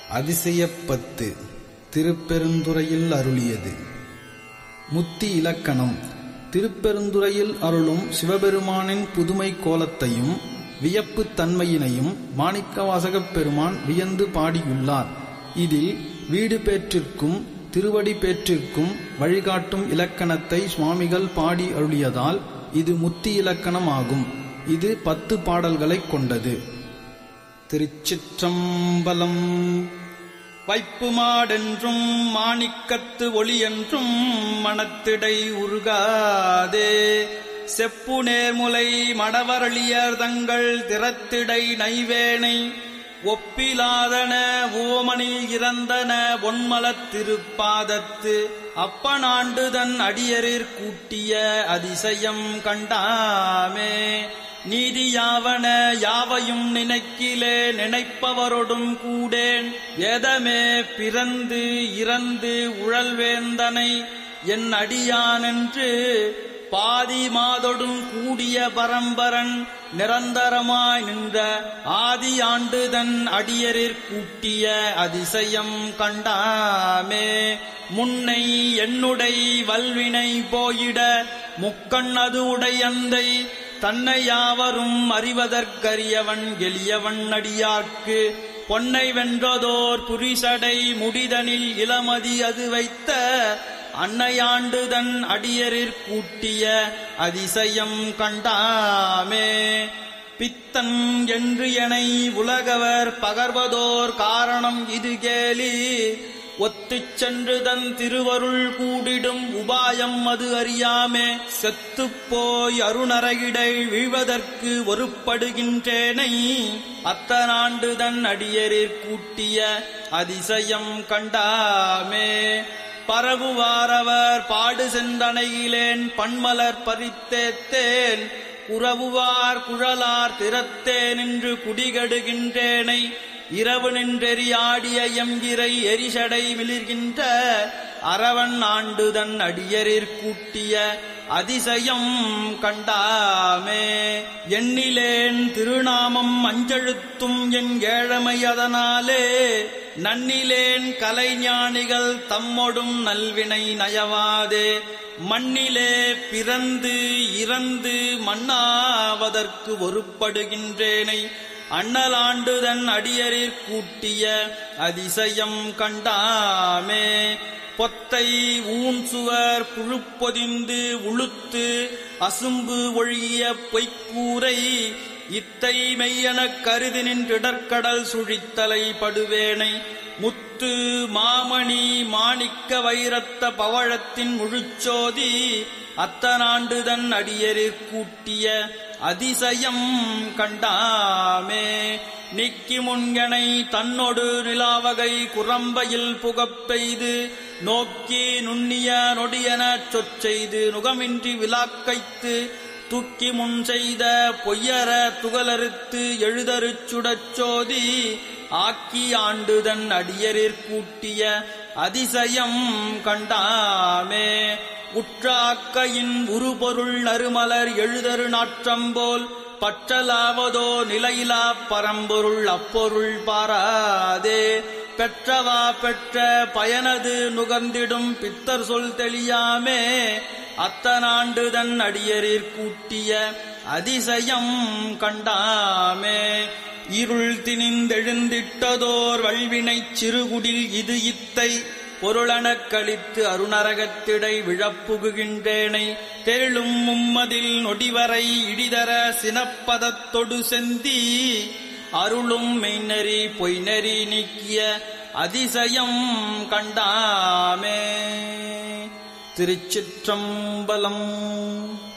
அதிசயப்பத்து திருப்பெருந்துறையில் அருளியது முத்தி இலக்கணம் திருப்பெருந்துறையில் அருளும் சிவபெருமானின் புதுமை கோலத்தையும் வியப்புத் தன்மையினையும் மாணிக்கவாசகப் பெருமான் வியந்து பாடியுள்ளார் இதில் வீடு பேற்றிற்கும் திருவடி பேற்றிற்கும் வழிகாட்டும் இலக்கணத்தை சுவாமிகள் பாடி அருளியதால் இது முத்தி இலக்கணம் ஆகும் இது பத்து பாடல்களைக் கொண்டது திருச்சிற்றம்பலம் வைப்பு மாடென்றும் மாணிக்கத்து ஒளி என்றும் மனத்திடை உருகாதே செப்பு நேர்முலை மடவரளியர் தங்கள் திறத்திடை நைவேனை ஒப்பிலாதன ஓமனில் இறந்தன ஒன்மலத் திருப்பாதத்து அப்பனாண்டுதன் அடியரிற் கூட்டிய அதிசயம் கண்டாமே நீதியாவன யாவையும் நினைக்கிலே நினைப்பவரொடும் கூடேன் ஏதமே பிறந்து இறந்து உழல்வேந்தனை என் அடியானென்று பாதி மாதொடும் கூடிய பரம்பரன் நிரந்தரமாய் நின்ற ஆதி ஆண்டுதன் அடியரிற் கூட்டிய அதிசயம் கண்டாமே முன்னை என்னுடை வல்வினை போயிட முக்கண்ணது உடையந்தை தன்னை யாவரும் அறிவதற்கரியவன் எளியவன் அடியார்க்கு பொன்னை வென்றதோர் புரிசடை முடிதனில் இளமதி அது வைத்த அன்னையாண்டுதன் அடியரிற் கூட்டிய அதிசயம் கண்டாமே பித்தன் என்று எனை உலகவர் பகர்வதோர் காரணம் இது கேலி ஒத்துச் சென்று தன் திருவருள் கூடிடும் உபாயம் அது அறியாமே செத்துப் போய் அருணரகிடை வீழ்வதற்கு ஒருப்படுகின்றேனை அத்தனாண்டு தன் அடியரிற் கூட்டிய அதிசயம் கண்டாமே பரவுவாரவர் பாடு செந்தனையிலேன் பன்மலர் பறித்தேத்தேன் குறவுவார் குழலார் திறத்தே நின்று குடிகடுகின்றேனை இரவு நின்றெறியாடிய எம்கிரை எரிசடை மிளிர்கின்ற அரவன் ஆண்டுதன் அடியரிற் கூட்டிய அதிசயம் கண்டாமே எண்ணிலேன் திருநாமம் அஞ்செழுத்தும் என் ஏழமை அதனாலே நன்னிலேன் கலைஞானிகள் தம்மொடும் நல்வினை நயவாதே மண்ணிலே பிறந்து இறந்து மண்ணாவதற்கு ஒருப்படுகின்றேனை அண்ணலாண்டுதன் அடியரிற் கூட்டிய அதிசயம் கண்டாமே பொத்தை ஊன் சுவர் புழுப்பொதிந்து உளுத்து அசும்பு ஒழிய பொய்க்கூரை இத்தை மெய்யெனக் கருதி நின்றிடற்கடல் சுழித்தலை படுவேனை முத்து மாமணி மாணிக்க வைரத்த பவழத்தின் முழுச்சோதி அத்தனாண்டுதன் அடியரிற் கூட்டிய அதிசயம் கண்டாமே நிக்கி முன்கனை தன்னொடு நிலாவகை குரம்பையில் புகப்பெய்து நோக்கி நுண்ணிய நொடியனச் சொற்செய்து நுகமின்றி விலாக்கைத்து தூக்கி முன் செய்த பொய்யர துகளறுத்து எழுதருச் சுடச்சோதி ஆக்கி ஆண்டுதன் அடியரிற் கூட்டிய அதிசயம் கண்டாமே உற்றாக்கையின் உருபொருள் நறுமலர் எழுதரு நாற்றம்போல் பற்றலாவதோ நிலையிலா பரம்பொருள் அப்பொருள் பாராதே பெற்றவா பெற்ற பயனது நுகர்ந்திடும் பித்தர் சொல் தெளியாமே அத்தனாண்டுதன் அடியரிற் கூட்டிய அதிசயம் கண்டாமே இருள் திணிந்தெழுந்திட்டதோர் வல்வினைச் சிறுகுடில் இது இத்தை பொருளனக் கழித்து அருணரகத்திடை விழப்புகுகின்றேனை தேளும் மும்மதில் நொடிவரை இடிதர சினப்பதத்தொடு செந்தி அருளும் மெய்நெறி பொய்நெறி நீக்கிய அதிசயம் கண்டாமே திருச்சிற்றம்பலம்